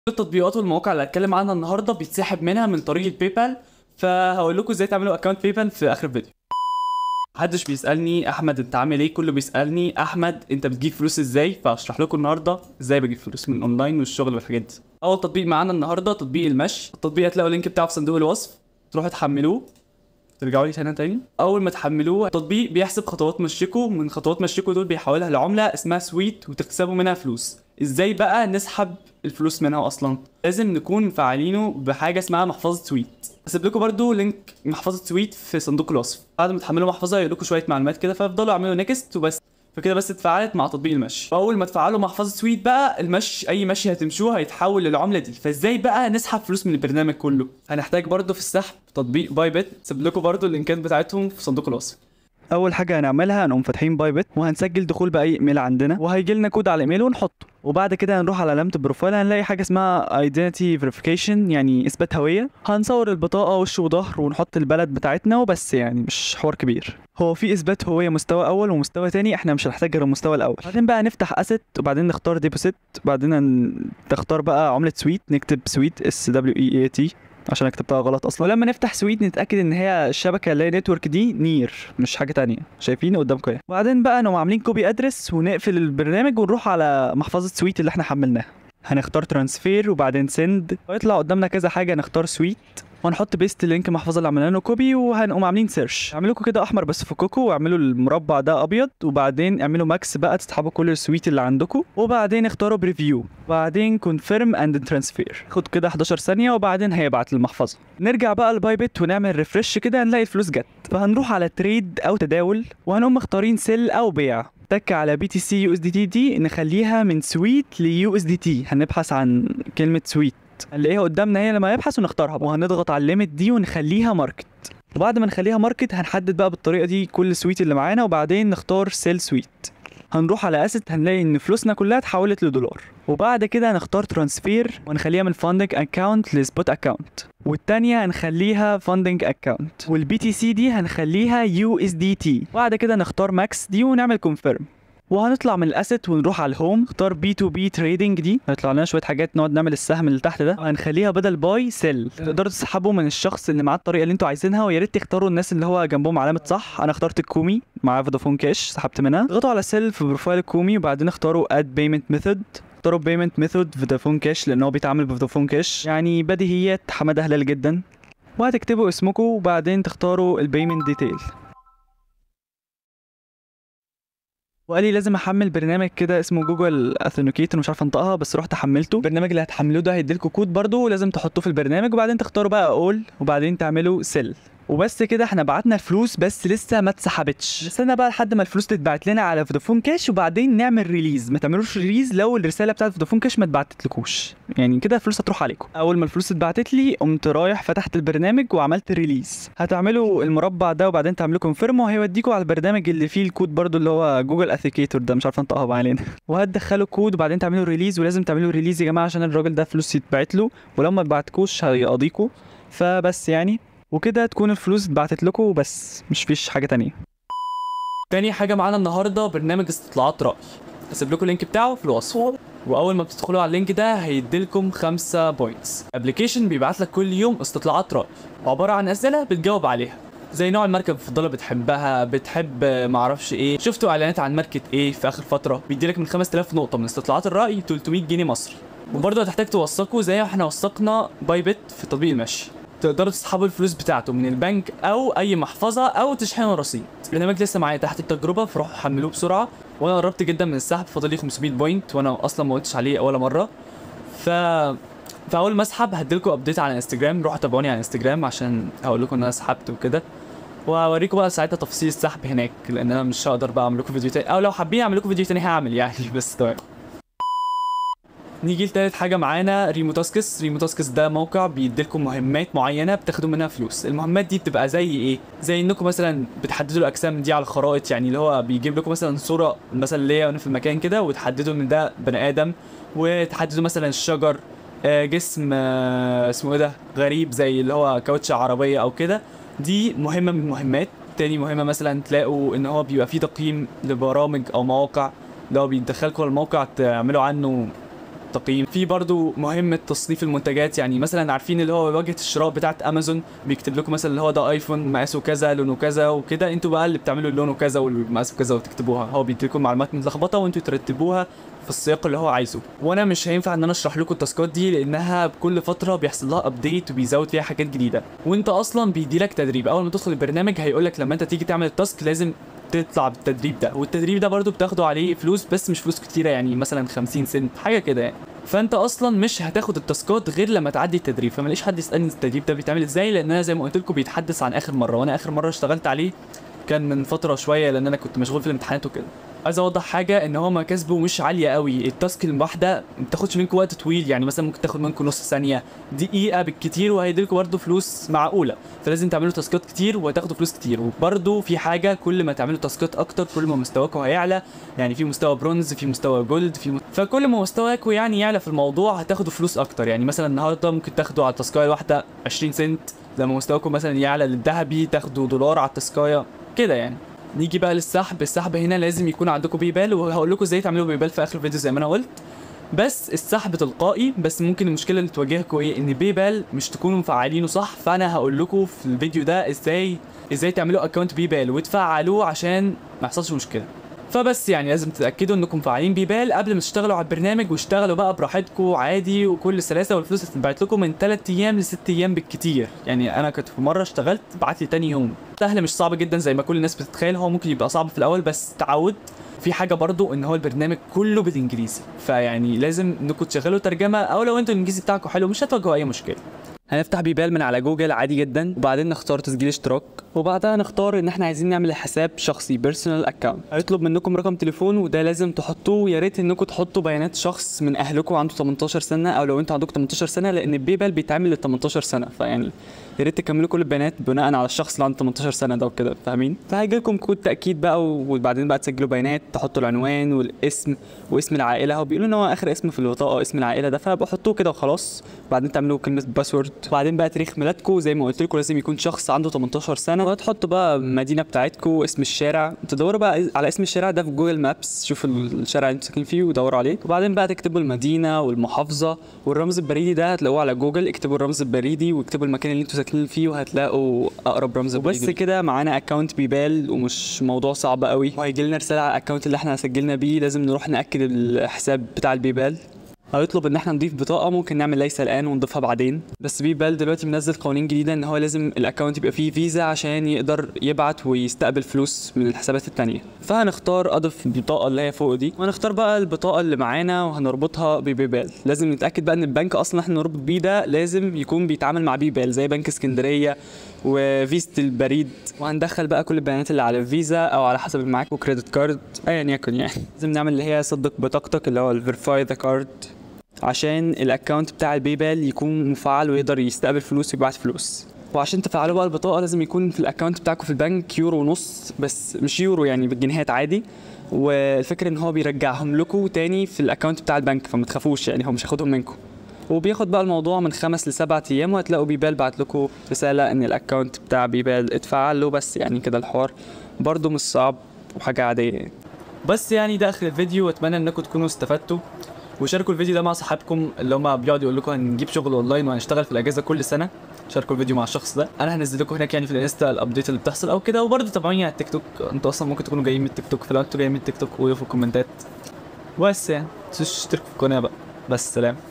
التطبيقات والمواقع اللي هتكلم عنها النهارده بيتسحب منها من طريق الباي بال فهقول لكم ازاي تعملوا اكونت باي بال في اخر الفيديو محدش بيسالني احمد انت عامل ايه كله بيسالني احمد انت بتجيب فلوس ازاي فهشرح لكم النهارده ازاي بجيب فلوس من اونلاين والشغل والحاجات دي اول تطبيق معانا النهارده تطبيق المشي التطبيق هتلاقوا اللينك بتاعه في صندوق الوصف تروحوا تحملوه ترجعوا لي هنا تاني اول ما تحملوه التطبيق بيحسب خطوات مشيكوا من خطوات مشيكوا دول بيحولها لعمله اسمها سويت وتكسبوا منها فلوس ازاي بقى نسحب الفلوس منها اصلا لازم نكون مفعلينه بحاجه اسمها محفظه سويت هسيب لكم برده لينك محفظه سويت في صندوق الوصف بعد ما تحملوا محفظه يقول لكم شويه معلومات كده فافضلوا اعملوا نيكست وبس فكده بس اتفعلت مع تطبيق المشي واول ما تفعلوا محفظه سويت بقى المشي اي مشي هتمشوه هيتحول للعمله دي فازاي بقى نسحب فلوس من البرنامج كله هنحتاج برده في السحب تطبيق باي بت سيب لكم برده اللينكات بتاعتهم في صندوق الوصف اول حاجه هنعملها هنقوم فاتحين بايبت وهنسجل دخول باي ايميل عندنا وهيجي لنا كود على الايميل ونحطه وبعد كده هنروح على علامه البروفايل هنلاقي حاجه اسمها identity verification يعني اثبات هويه هنصور البطاقه وش وظهر ونحط البلد بتاعتنا وبس يعني مش حوار كبير هو في اثبات هويه مستوى اول ومستوى تاني احنا مش هنحتاج غير المستوى الاول بعدين بقى نفتح اسيت وبعدين نختار ديبوزيت بعدين هن- نختار بقى عمله سويت نكتب سويت اس دبليو اي اي تي عشان أنا كتبتها غلط اصلا ولما نفتح سويت نتاكد ان هي الشبكه اللي هي نتورك دي نير مش حاجه تانية شايفين قدامكم اهي وبعدين بقى نقوم عاملين كوبي ادرس ونقفل البرنامج ونروح على محفظه سويت اللي احنا حملناها هنختار ترانسفير وبعدين سند ويطلع قدامنا كذا حاجه نختار سويت وهنحط بيست لينك المحفظه اللي عملنا له كوبي وهنقوم عاملين سيرش اعملوا لكم كده احمر بس فككوا واعملوا المربع ده ابيض وبعدين اعملوا ماكس بقى تسحبوا كل السويت اللي عندكم وبعدين اختاروا بريفيو وبعدين كونفيرم اند ترانسفير خد كده 11 ثانيه وبعدين هيبعت للمحفظه نرجع بقى لبايبت ونعمل ريفرش كده نلاقي الفلوس جت فهنروح على تريد او تداول وهنقوم مختارين سيل او بيع تك على بي تي سي يو اس دي تي دي نخليها من سويت ليو اس دي تي هنبحث عن كلمه سويت هنلاقيها قدامنا هي لما يبحث ونختارها وهنضغط على الليميت دي ونخليها ماركت وبعد ما نخليها ماركت هنحدد بقى بالطريقه دي كل سويت اللي معانا وبعدين نختار سيل سويت هنروح على اسيت هنلاقي ان فلوسنا كلها اتحولت لدولار وبعد كده هنختار ترانسفير ونخليها من فاندنج اكاونت لسبوت اكاونت والتانية هنخليها فاندنج اكاونت والبي تي سي دي هنخليها يو اس دي تي بعد كده نختار ماكس دي ونعمل كونفيرم وهنطلع من الاسيت ونروح على الهوم نختار بي تو بي تريدنج دي هيطلع لنا شويه حاجات نقعد نعمل السهم اللي تحت ده وهنخليها بدل باي سيل تقدروا تسحبوا من الشخص اللي معاه الطريقه اللي انتوا عايزينها ويا ريت تختاروا الناس اللي هو جنبهم علامه صح انا اخترت الكومي مع فودافون كاش سحبت منها اضغطوا على سيل في بروفايل الكومي وبعدين اختاروا اد بيمنت ميثود اختاروا بيمنت ميثود فودافون كاش لان هو بيتعامل بفودافون كاش يعني بديهيات حماده هلال جدا وهتكتبوا اسمكم وبعدين تختاروا البيمنت ديتيل وقال لي لازم احمل برنامج كده اسمه جوجل اثنوكيتر مش عارف انطقها بس رحت حملته البرنامج اللي هتحملوه ده هيديلكوا كود برضو لازم تحطوه في البرنامج وبعدين تختاروا بقى اول وبعدين تعملوا سيل وبس كده احنا بعتنا الفلوس بس لسه ما اتسحبتش نستنى بقى لحد ما الفلوس تتبعت لنا على فودافون كاش وبعدين نعمل ريليز ما تعملوش ريليز لو الرساله بتاعت فودافون كاش ما اتبعتتلكوش يعني كده الفلوس هتروح عليكم اول ما الفلوس اتبعتت لي قمت رايح فتحت البرنامج وعملت ريليز هتعملوا المربع ده وبعدين تعملوا كونفيرم وهيوديكوا على البرنامج اللي فيه الكود برضو اللي هو جوجل اثيكيتور ده مش عارف انطقها بقى علينا وهتدخلوا كود وبعدين تعملوا ريليز ولازم تعملوا ريليز يا جماعه عشان الراجل ده فلوس يتبعت له ولو ما اتبعتكوش هيقضيكوا فبس يعني وكده تكون الفلوس اتبعتت لكم وبس مش فيش حاجه تانية تاني حاجه معانا النهارده برنامج استطلاعات راي هسيب لكم اللينك بتاعه في الوصف واول ما بتدخلوا على اللينك ده هيديلكم خمسة بوينتس ابلكيشن بيبعت لك كل يوم استطلاعات راي عباره عن اسئله بتجاوب عليها زي نوع الماركه المفضله بتحبها بتحب معرفش ايه شفتوا اعلانات عن ماركه ايه في اخر فتره بيديلك من 5000 نقطه من استطلاعات الراي 300 جنيه مصري وبرضه هتحتاج توثقوا زي ما احنا وثقنا باي بت في تطبيق المشي تقدروا تسحبوا الفلوس بتاعته من البنك او اي محفظه او تشحنوا رصيد البرنامج لسه معايا تحت التجربه فروحوا حملوه بسرعه وانا قربت جدا من السحب فاضل لي 500 بوينت وانا اصلا ما قلتش عليه ولا مره ف فاول ما اسحب هديلكوا ابديت على انستجرام روحوا تابعوني على انستجرام عشان هقول لكم ان انا سحبت وكده وهوريكم بقى ساعتها تفاصيل السحب هناك لان انا مش هقدر بقى اعمل لكم فيديو تاني او لو حابين اعمل لكم فيديو تاني هعمل يعني بس تمام نيجي لتالت حاجه معانا ريمو تاسكس ريمو تاسكس ده موقع بيديلكم مهمات معينه بتاخدوا منها فلوس المهمات دي بتبقى زي ايه زي انكم مثلا بتحددوا الاجسام دي على الخرائط يعني اللي هو بيجيب لكم مثلا صوره مثلا ليا وانا في المكان كده وتحددوا ان ده بني ادم وتحددوا مثلا الشجر آه، جسم آه، اسمه ايه ده غريب زي اللي هو كاوتش عربيه او كده دي مهمه من المهمات تاني مهمه مثلا تلاقوا ان هو بيبقى فيه تقييم لبرامج او مواقع لو بيدخلكم الموقع تعملوا عنه التقييم في برضو مهمه تصنيف المنتجات يعني مثلا عارفين اللي هو واجهه الشراء بتاعت امازون بيكتب لكم مثلا اللي هو ده ايفون مقاسه كذا لونه كذا وكده انتوا بقى اللي بتعملوا لونه كذا والمقاسه كذا وتكتبوها هو بيديكم معلومات متلخبطه وانتوا ترتبوها في السياق اللي هو عايزه وانا مش هينفع ان انا اشرح لكم التاسكات دي لانها بكل فتره بيحصل لها ابديت وبيزود فيها حاجات جديده وانت اصلا بيديلك تدريب اول ما تدخل البرنامج هيقول لك لما انت تيجي تعمل التاسك لازم تطلع بالتدريب ده والتدريب ده برضو بتاخده عليه فلوس بس مش فلوس كتيره يعني مثلا 50 سنت حاجه كده يعني فانت اصلا مش هتاخد التاسكات غير لما تعدي التدريب فما ليش حد يسالني التدريب ده بيتعمل ازاي لان انا زي ما قلت لكم بيتحدث عن اخر مره وانا اخر مره اشتغلت عليه كان من فتره شويه لان انا كنت مشغول في الامتحانات وكده عايز اوضح حاجه ان هو مكاسبه مش عاليه قوي التاسك الواحده ما بتاخدش منكم وقت طويل يعني مثلا ممكن تاخد منكم نص ثانيه دقيقه بالكتير وهيديلكم برضه فلوس معقوله فلازم تعملوا تاسكات كتير وتاخدوا فلوس كتير وبرضه في حاجه كل ما تعملوا تاسكات اكتر كل ما مستواكم هيعلى يعني في مستوى برونز في مستوى جولد في م... فكل ما مستواكم يعني يعلى في الموضوع هتاخدوا فلوس اكتر يعني مثلا النهارده ممكن تاخدوا على التاسكايه الواحده 20 سنت لما مستواكم مثلا يعلى للذهبي تاخدوا دولار على التاسكايه كده يعني نيجي بقى للسحب السحب هنا لازم يكون عندكم بيبال وهقول لكم ازاي تعملوا بيبال في اخر الفيديو زي ما انا قلت بس السحب تلقائي بس ممكن المشكله اللي تواجهكم ايه ان بيبال مش تكونوا مفعلينه صح فانا هقول لكم في الفيديو ده ازاي ازاي تعملوا اكونت بيبال وتفعلوه عشان ما يحصلش مشكله فبس يعني لازم تتاكدوا انكم مفعلين بيبال قبل ما تشتغلوا على البرنامج واشتغلوا بقى براحتكم عادي وكل سلاسه والفلوس هتتبعت لكم من 3 ايام ل 6 ايام بالكتير يعني انا كنت في مره اشتغلت بعت لي تاني يوم سهل مش صعب جدا زي ما كل الناس بتتخيل هو ممكن يبقى صعب في الاول بس تعود في حاجه برضو ان هو البرنامج كله بالانجليزي فيعني لازم انكم تشغلوا ترجمه او لو انتوا الانجليزي بتاعكم حلو مش هتواجهوا اي مشكله هنفتح بيبال من على جوجل عادي جدا وبعدين نختار تسجيل اشتراك وبعدها نختار ان احنا عايزين نعمل حساب شخصي بيرسونال اكونت هيطلب منكم رقم تليفون وده لازم تحطوه ويا ريت انكم تحطوا بيانات شخص من اهلكم عنده 18 سنه او لو انتوا عندكم 18 سنه لان البيبال بيتعمل لل 18 سنه فيعني يا ريت تكملوا كل البيانات بناء على الشخص اللي عنده 18 سنه ده وكده فاهمين فهيجي لكم كود تاكيد بقى وبعدين بقى تسجلوا بيانات تحطوا العنوان والاسم واسم العائله هو بيقولوا ان هو اخر اسم في البطاقه اسم العائله ده فبحطوه كده وخلاص وبعدين تعملوا كلمه باسورد وبعدين بقى تاريخ ميلادكم زي ما قلت لكم لازم يكون شخص عنده 18 سنه وهتحطوا بقى المدينه بتاعتكم اسم الشارع تدوروا بقى على اسم الشارع ده في جوجل مابس شوفوا الشارع اللي انتوا ساكنين فيه ودوروا عليه وبعدين بقى تكتبوا المدينه والمحافظه والرمز البريدي ده هتلاقوه على جوجل اكتبوا الرمز البريدي واكتبوا المكان اللي انتوا ساكنين فيه وهتلاقوا اقرب رمز وبس كده معانا اكونت بيبال ومش موضوع صعب قوي وهيجي لنا رساله على الاكونت اللي احنا سجلنا بيه لازم نروح ناكد الحساب بتاع البيبال هيطلب ان احنا نضيف بطاقه ممكن نعمل ليس الان ونضيفها بعدين بس بيبال دلوقتي منزل قوانين جديده ان هو لازم الاكونت يبقى فيه فيزا عشان يقدر يبعت ويستقبل فلوس من الحسابات التانية فهنختار اضف البطاقه اللي هي فوق دي وهنختار بقى البطاقه اللي معانا وهنربطها ببيبال لازم نتاكد بقى ان البنك اصلا احنا نربط بيه ده لازم يكون بيتعامل مع بيبال زي بنك اسكندريه وفيزة البريد وهندخل بقى كل البيانات اللي على الفيزا او على حسب اللي معاك وكريدت كارد ايا يكن يعني لازم نعمل اللي هي صدق بطاقتك اللي هو الفيرفاي ذا كارد عشان الاكونت بتاع البيبال يكون مفعل ويقدر يستقبل فلوس ويبعت فلوس وعشان تفعلوا بقى البطاقه لازم يكون في الاكونت بتاعكم في البنك يورو ونص بس مش يورو يعني بالجنيهات عادي والفكره ان هو بيرجعهم لكم تاني في الاكونت بتاع البنك فما تخافوش يعني هو مش هياخدهم منكم وبياخد بقى الموضوع من خمس لسبعة ايام وهتلاقوا بيبال بعت لكم رساله ان الاكونت بتاع بيبال اتفعل له بس يعني كده الحوار برضه مش صعب وحاجه عاديه يعني. بس يعني ده اخر الفيديو واتمنى انكم تكونوا استفدتوا وشاركوا الفيديو ده مع صحابكم اللي هم بيقعدوا يقول لكم هنجيب شغل اونلاين وهنشتغل في الاجازه كل سنه شاركوا الفيديو مع الشخص ده انا هنزل لكم هناك يعني في الانستا الابديت اللي بتحصل او كده وبرده تابعوني على التيك توك انتوا اصلا ممكن تكونوا جايين من التيك توك فلو انتوا جايين من التيك توك قولوا في الكومنتات بس يعني تنسوش تشتركوا في القناه بقى بس سلام